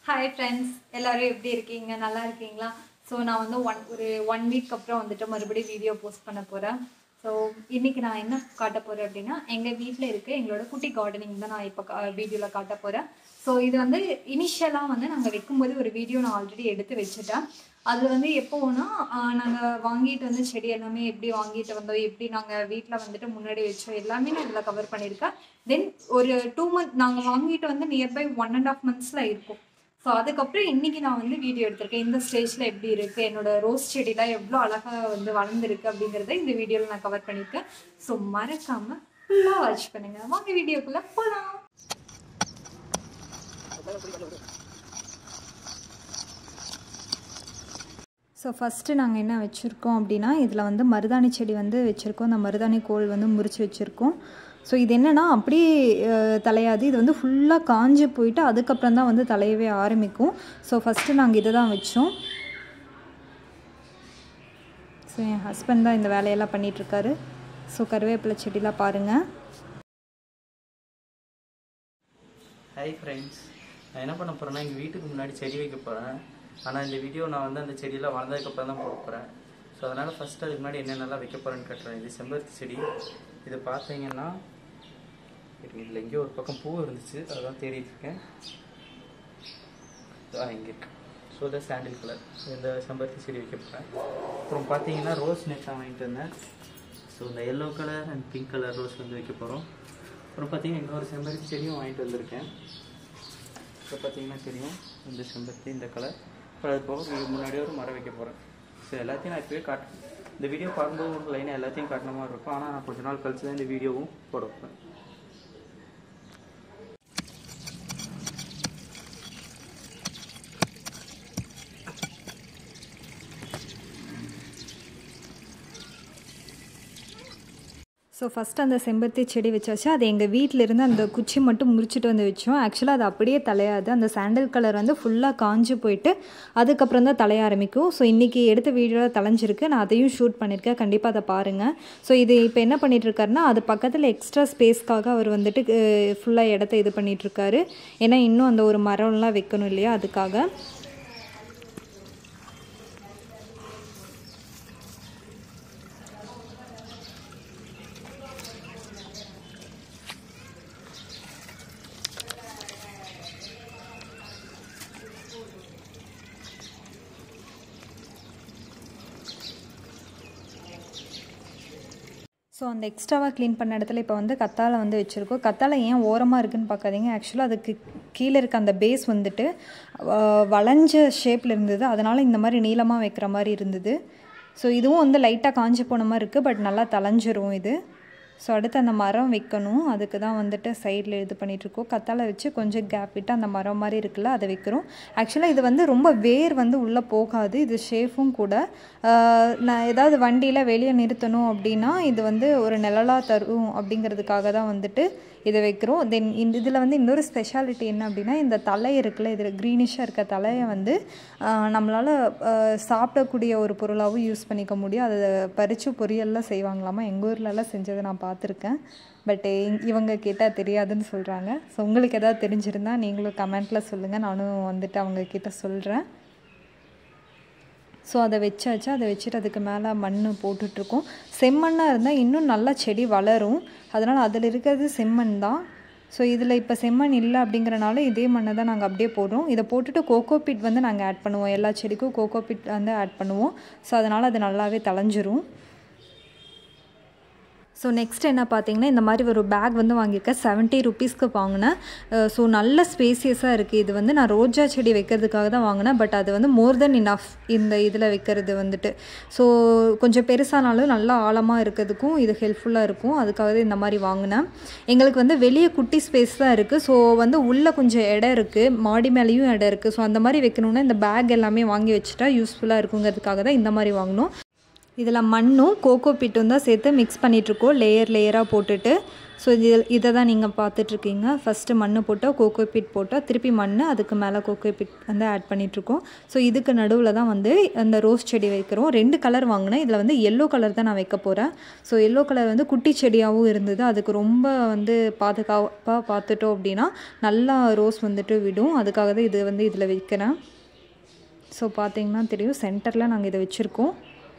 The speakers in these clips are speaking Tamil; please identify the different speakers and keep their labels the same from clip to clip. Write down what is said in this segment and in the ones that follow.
Speaker 1: ஹாய் ஃப்ரெண்ட்ஸ் எல்லாரும் எப்படி இருக்கீங்க நல்லா இருக்கீங்களா ஸோ நான் வந்து ஒன் ஒரு ஒன் வீக் அப்புறம் வந்துட்டு மறுபடியும் வீடியோ போஸ்ட் பண்ண போகிறேன் ஸோ இன்னைக்கு நான் என்ன காட்ட போகிறேன் அப்படின்னா எங்கள் வீட்டில் இருக்க எங்களோட குட்டி கார்டனிங் தான் நான் இப்போ வீடியோவில் காட்ட போகிறேன் ஸோ இது வந்து இனிஷியலாக வந்து நாங்கள் வைக்கும்போது ஒரு வீடியோ நான் ஆல்ரெடி எடுத்து வச்சுட்டேன் அது வந்து எப்போனா நாங்கள் வாங்கிட்டு வந்து செடி எல்லாமே எப்படி வாங்கிட்டு வந்தோம் எப்படி நாங்கள் வீட்டில் வந்துட்டு முன்னாடி வச்சோம் எல்லாமே நான் இதில் கவர் பண்ணியிருக்கேன் தென் ஒரு டூ மந்த் நாங்கள் வாங்கிட்டு வந்து நியர்பை ஒன் அண்ட் ஆஃப் மந்த்ஸில் இருக்கும் ஸோ அதுக்கப்புறம் இன்னைக்கு நான் வந்து வீடியோ எடுத்திருக்கேன் இந்த ஸ்டேஜில் எப்படி இருக்குது என்னோட ரோஸ் செடிலாம் எவ்வளோ அழகாக வந்து வளர்ந்துருக்கு அப்படிங்கிறத இந்த வீடியோவில் நான் கவர் பண்ணியிருக்கேன் ஸோ மறக்காமல் ஃபுல்லாக வாட்ச் பண்ணுங்கள் வாங்க வீடியோக்குள்ளே போகலாம் ஸோ ஃபஸ்ட்டு நாங்கள் என்ன வச்சுருக்கோம் அப்படின்னா இதில் வந்து மருதாணி செடி வந்து வச்சுருக்கோம் அந்த மருதாணி கோல் வந்து முறித்து வச்சுருக்கோம் ஸோ இது என்னென்னா அப்படியே அஹ், தலையாது இது வந்து ஃபுல்லாக காஞ்சு போயிட்டு அதுக்கப்புறம் தான் வந்து தலையவே ஆரம்பிக்கும் ஸோ ஃபஸ்ட்டு நாங்கள் இதை தான் வச்சோம் ஸோ என் ஹஸ்பண்ட் தான் இந்த வேலையெல்லாம் பண்ணிகிட்ருக்காரு ஸோ கருவேப்பிலை செடிலாம் பாருங்கள்
Speaker 2: ஹாய் ஃப்ரெண்ட்ஸ் நான் என்ன பண்ண போகிறேன்னா எங்கள் வீட்டுக்கு முன்னாடி செடி வைக்க போகிறேன் ஆனால் இந்த வீடியோ நான் வந்து அந்த செடியெல்லாம் வளர்ந்ததுக்கப்புறம் தான் போட போகிறேன் ஸோ அதனால் ஃபஸ்ட்டு அதுக்கு முன்னாடி என்னென்னலாம் வைக்க போகிறேன்னு கட்டுறேன் இது செம்பருத்தி செடி இது பார்த்தீங்கன்னா இதில் எங்கேயோ ஒரு பக்கம் பூ இருந்துச்சு அதான் தேடிட்டு இருக்கேன் ஆ இங்கே இருக்கு ஸோ இதை சாண்டில் கலர் இந்த செம்பருத்தி செடி வைக்க போகிறேன் அப்புறம் பார்த்தீங்கன்னா ரோஸ் நெட்டாக வாங்கிட்டு வந்தேன் ஸோ இந்த yellow colour and pink colour rose வந்து வைக்க போகிறோம் அப்புறம் பார்த்தீங்கன்னா இன்னொரு செம்பருத்தி செடியும் வாங்கிட்டு வந்திருக்கேன் இப்போ பார்த்தீங்கன்னா தெரியும் இந்த செம்பருத்தி இந்த கலர் அப்புறம் அது போக இதுக்கு முன்னாடியே ஒரு மரம் வைக்க போகிறேன் ஸோ எல்லாத்தையும் நான் இப்போயே காட்டு இந்த வீடியோ பார்க்கும்போது உங்களுக்கு லைனாக எல்லாத்தையும் காட்டின மாதிரி இருக்கும் ஆனால் நான் கொஞ்ச நாள் கழிச்சு தான் இந்த வீடியோவும் போட வைப்பேன்
Speaker 1: ஸோ ஃபஸ்ட் அந்த செம்பருத்தி செடி வச்சாச்சு அது எங்கள் வீட்டில் இருந்து அந்த குச்சி மட்டும் முறிச்சிட்டு வந்து வச்சோம் ஆக்சுவலாக அது அப்படியே தலையாது அந்த சாண்டல் கலர் வந்து ஃபுல்லாக காஞ்சு போயிட்டு அதுக்கப்புறம் தான் தலைய ஆரம்பிக்கும் ஸோ இன்றைக்கி எடுத்த வீடியோவில் தலைஞ்சிருக்கு நான் அதையும் ஷூட் பண்ணியிருக்கேன் கண்டிப்பாக அதை பாருங்கள் ஸோ இது இப்போ என்ன பண்ணிட்டு இருக்காருன்னா அது பக்கத்தில் எக்ஸ்ட்ரா ஸ்பேஸ்க்காக அவர் வந்துட்டு ஃபுல்லாக இடத்த இது பண்ணிட்டு இருக்காரு ஏன்னா இன்னும் அந்த ஒரு மரம்லாம் வைக்கணும் இல்லையா அதுக்காக ஸோ அந்த எக்ஸ்ட்ராவாக க்ளீன் பண்ண இடத்துல இப்போ வந்து கத்தாழை வந்து வச்சுருக்கோம் கத்தாழை ஏன் ஓரமாக இருக்குன்னு பார்க்காதீங்க ஆக்சுவலாக அதுக்கு கீழே இருக்க அந்த பேஸ் வந்துட்டு அஹ், வளைஞ்ச ஷேப்பில் இருந்தது அதனால் இந்த மாதிரி நீளமாக வைக்கிற மாதிரி இருந்தது ஸோ இதுவும் வந்து லைட்டாக காஞ்சு போன மாதிரி இருக்குது பட் நல்லா தளைஞ்சிரும் இது ஸோ அடுத்து அந்த மரம் வைக்கணும் அதுக்கு தான் வந்துட்டு சைடில் இது பண்ணிகிட்ருக்கோம் கத்தாழை வச்சு கொஞ்சம் கேப் விட்டு அந்த மரம் மாதிரி இருக்குல்ல அதை வைக்கிறோம் ஆக்சுவலாக இது வந்து ரொம்ப வேர் வந்து உள்ளே போகாது இது ஷேஃபும் கூட ஆஹ் நான் ஏதாவது வண்டியில் வெளியே நிறுத்தணும் அப்படின்னா இது வந்து ஒரு நிழலாக தரும் அப்படிங்கிறதுக்காக தான் வந்துட்டு இதை வைக்கிறோம் தென் இந்த இதில் வந்து இன்னொரு ஸ்பெஷாலிட்டி என்ன அப்படின்னா இந்த தலை இருக்குல்ல இதில் க்ரீனிஷாக இருக்க தலையை வந்து நம்மளால் சாப்பிடக்கூடிய ஒரு பொருளாகவும் யூஸ் பண்ணிக்க முடியும் அதை பறித்து பொரியல்லாம் செய்வாங்களாமா எங்கள் ஊர்லலாம் செஞ்சதை நான் பார்த்துருக்கேன் பட் இவங்க கேட்டால் தெரியாதுன்னு சொல்கிறாங்க ஸோ உங்களுக்கு எதாவது தெரிஞ்சிருந்தா நீங்களும் கமெண்ட்டில் சொல்லுங்கள் நானும் வந்துட்டு அவங்க கிட்ட சொல்கிறேன் ஸோ அதை வச்சாச்சு அதை வச்சுட்டு அதுக்கு மேலே மண் போட்டுட்ருக்கோம் செம்மண்ணாக இருந்தால் இன்னும் நல்லா செடி வளரும் அதனால் அதில் இருக்கிறது செம்மண் தான் ஸோ இதில் இப்போ செம்மண் இல்லை அப்படிங்கிறனால இதே மண்ணை தான் நாங்கள் அப்படியே போடுறோம் இதை போட்டுட்டு கோகோ பிட் வந்து நாங்கள் ஆட் பண்ணுவோம் எல்லா செடிக்கும் கோகோ பிட் வந்து ஆட் பண்ணுவோம் ஸோ அதனால் அது நல்லாவே தளைஞ்சிரும் ஸோ நெக்ஸ்ட் என்ன பார்த்தீங்கன்னா இந்த மாதிரி ஒரு பேக் வந்து வாங்கியிருக்கேன் செவன்ட்டி ருபீஸ்க்கு வாங்கினேன் ஸோ நல்ல ஸ்பேசியஸாக இருக்குது இது வந்து நான் ரோஜா செடி வைக்கிறதுக்காக தான் வாங்கினேன் பட் அது வந்து மோர் தென் இனஃப் இந்த இதில் வைக்கிறது வந்துட்டு ஸோ கொஞ்சம் பெருசானாலும் நல்லா ஆழமாக இருக்கிறதுக்கும் இது ஹெல்ப்ஃபுல்லாக இருக்கும் அதுக்காக தான் இந்த மாதிரி வாங்கினேன் எங்களுக்கு வந்து வெளியே குட்டி ஸ்பேஸ் தான் இருக்குது ஸோ வந்து உள்ளே கொஞ்சம் இடம் இருக்குது மாடி மேலேயும் இடம் இருக்குது ஸோ அந்த மாதிரி வைக்கணுன்னா இந்த பேக் எல்லாமே வாங்கி வச்சுட்டா யூஸ்ஃபுல்லாக இருக்குங்கிறதுக்காக தான் இந்த மாதிரி வாங்கினோம் இதில் மண்ணும் கோகோ பிட்டும் தான் சேர்த்து மிக்ஸ் பண்ணிகிட்ருக்கோம் லேயர் லேயராக போட்டுட்டு ஸோ இது இதை தான் நீங்கள் பார்த்துட்ருக்கீங்க ஃபஸ்ட்டு மண் போட்டால் கோகோ பிட் போட்டால் திருப்பி மண் அதுக்கு மேலே கோகோ பிட் வந்து ஆட் பண்ணிகிட்ருக்கோம் ஸோ இதுக்கு நடுவில் தான் வந்து அந்த ரோஸ் செடி வைக்கிறோம் ரெண்டு கலர் வாங்கினேன் இதில் வந்து எல்லோ கலர் தான் நான் வைக்க போகிறேன் ஸோ எல்லோ கலர் வந்து குட்டி செடியாகவும் இருந்தது அதுக்கு ரொம்ப வந்து பாதுகாப்பாக பார்த்துட்டோம் அப்படின்னா நல்லா ரோஸ் வந்துட்டு விடும் அதுக்காக தான் இது வந்து இதில் வைக்கிறேன் ஸோ பார்த்தீங்கன்னா தெரியும் சென்டரில் நாங்கள் இதை வச்சுருக்கோம்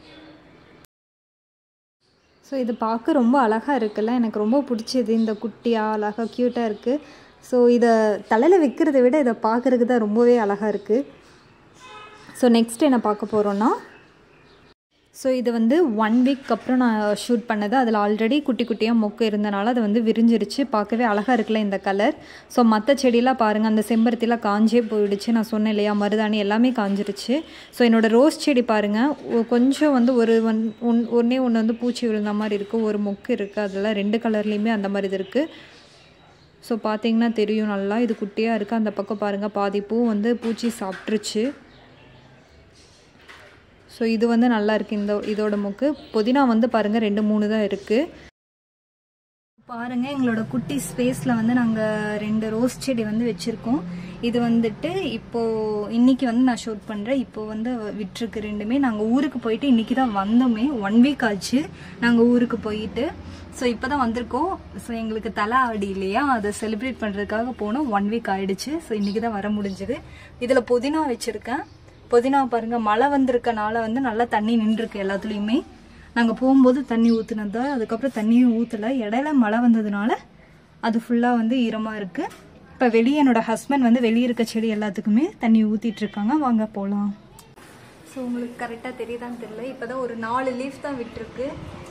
Speaker 1: ஸோ இது பார்க்க ரொம்ப அழகாக இருக்குல்ல எனக்கு ரொம்ப பிடிச்சது இந்த குட்டியாக அழகாக க்யூட்டாக இருக்குது ஸோ இதை தலையில் வைக்கிறத விட இதை பார்க்குறதுக்கு தான் ரொம்பவே அழகாக இருக்குது ஸோ நெக்ஸ்ட் என்ன பார்க்க போகிறோன்னா ஸோ இது வந்து ஒன் வீக் அப்புறம் நான் ஷூட் பண்ணது அதில் ஆல்ரெடி குட்டி குட்டியாக மொக்கு இருந்தனால அது வந்து விரிஞ்சிருச்சு பார்க்கவே அழகாக இருக்குல்ல இந்த கலர் ஸோ மற்ற செடியெலாம் பாருங்கள் அந்த செம்பருத்திலாம் காஞ்சே போயிடுச்சு நான் சொன்னேன் இல்லையா மருதாணி எல்லாமே காஞ்சிருச்சு ஸோ என்னோடய ரோஸ் செடி பாருங்கள் கொஞ்சம் வந்து ஒரு ஒன் ஒன் ஒன்றே ஒன்று வந்து பூச்சி விழுந்த மாதிரி இருக்குது ஒரு மொக்கு இருக்குது அதெல்லாம் ரெண்டு கலர்லேயுமே அந்த மாதிரி இது இருக்குது ஸோ பார்த்தீங்கன்னா தெரியும் நல்லா இது குட்டியாக இருக்குது அந்த பக்கம் பாருங்கள் பாதி பூ வந்து பூச்சி சாப்பிட்ருச்சு ஸோ இது வந்து நல்லா இருக்குது இந்த இதோட மொக்கு புதினா வந்து பாருங்கள் ரெண்டு மூணு தான் இருக்குது பாருங்கள் எங்களோட குட்டி ஸ்பேஸில் வந்து நாங்கள் ரெண்டு ரோஸ் செடி வந்து வச்சுருக்கோம் இது வந்துட்டு இப்போது இன்றைக்கி வந்து நான் ஷூட் பண்ணுறேன் இப்போ வந்து விட்டுருக்கு ரெண்டுமே நாங்கள் ஊருக்கு போயிட்டு இன்றைக்கி தான் வந்தோமே ஒன் வீக் ஆச்சு நாங்கள் ஊருக்கு போயிட்டு ஸோ இப்போ தான் வந்திருக்கோம் ஸோ எங்களுக்கு தலை ஆடி இல்லையா அதை செலிப்ரேட் பண்ணுறதுக்காக போனோம் ஒன் வீக் ஆயிடுச்சு ஸோ இன்றைக்கி தான் வர முடிஞ்சது இதில் புதினா வச்சுருக்கேன் புதினா பாருங்கள் மழை வந்திருக்கனால வந்து நல்லா தண்ணி நின்றுருக்கு எல்லாத்துலேயுமே நாங்கள் போகும்போது தண்ணி ஊற்றுனதா அதுக்கப்புறம் தண்ணியும் ஊற்றலை இடையில மழை வந்ததுனால அது ஃபுல்லாக வந்து ஈரமாக இருக்குது இப்போ வெளியே என்னோட ஹஸ்பண்ட் வந்து வெளியே இருக்க செடி எல்லாத்துக்குமே தண்ணி ஊற்றிட்டு இருக்காங்க வாங்க போகலாம் ஸோ உங்களுக்கு கரெக்டாக தெரியுதான்னு தெரியல இப்போ தான் ஒரு நாலு லீஃப் தான் விட்டுருக்கு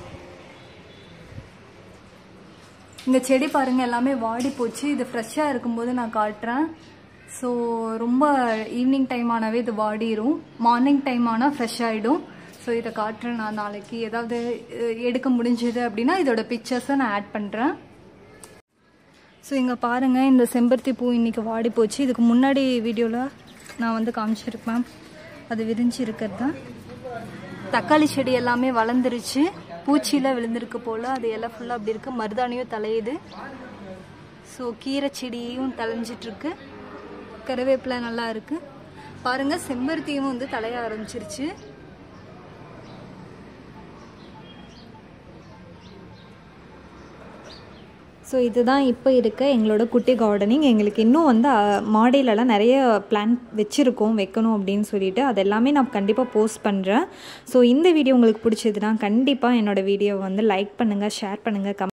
Speaker 1: இந்த செடி பாருங்க எல்லாமே வாடி போச்சு இது ஃப்ரெஷ்ஷாக இருக்கும்போது நான் காட்டுறேன் ஸோ ரொம்ப ஈவினிங் டைம் ஆனாவே இது வாடிரும் மார்னிங் டைம் ஆனால் ஃப்ரெஷ் ஆகிடும் ஸோ இதை காட்டுறேன் நான் நாளைக்கு ஏதாவது அஹ், எடுக்க முடிஞ்சது அப்படின்னா இதோட பிக்சர்ஸை நான் ஆட் பண்ணுறேன் ஸோ இங்கே பாருங்கள் இந்த செம்பருத்தி பூ இன்றைக்கி வாடி போச்சு இதுக்கு முன்னாடி வீடியோவில் நான் வந்து காமிச்சிருப்பேன் அது விரிஞ்சு இருக்கிறது தான் தக்காளி செடி எல்லாமே வளர்ந்துருச்சு பூச்சியில் விழுந்திருக்கு போல் அது எல்லாம் ஃபுல்லாக அப்படி இருக்குது மருதாணியும் தலையுது ஸோ கீரை செடியும் தலைஞ்சிட்ருக்கு கருவேப்பிலை நல்லா இருக்குது பாருங்கள் செம்பருத்தியும் வந்து தலைய ஆரம்பிச்சிருச்சு ஸோ இதுதான் இப்போ இருக்க எங்களோட குட்டி கார்டனிங் எங்களுக்கு இன்னும் வந்து அஹ், மாடியிலலாம் நிறைய பிளான் வச்சுருக்கோம் வைக்கணும் அப்படின்னு சொல்லிட்டு அது எல்லாமே நான் கண்டிப்பாக போஸ்ட் பண்ணுறேன் ஸோ இந்த வீடியோ உங்களுக்கு பிடிச்சதுன்னா கண்டிப்பாக என்னோடய வீடியோவை வந்து லைக் பண்ணுங்கள் ஷேர் பண்ணுங்கள் கம்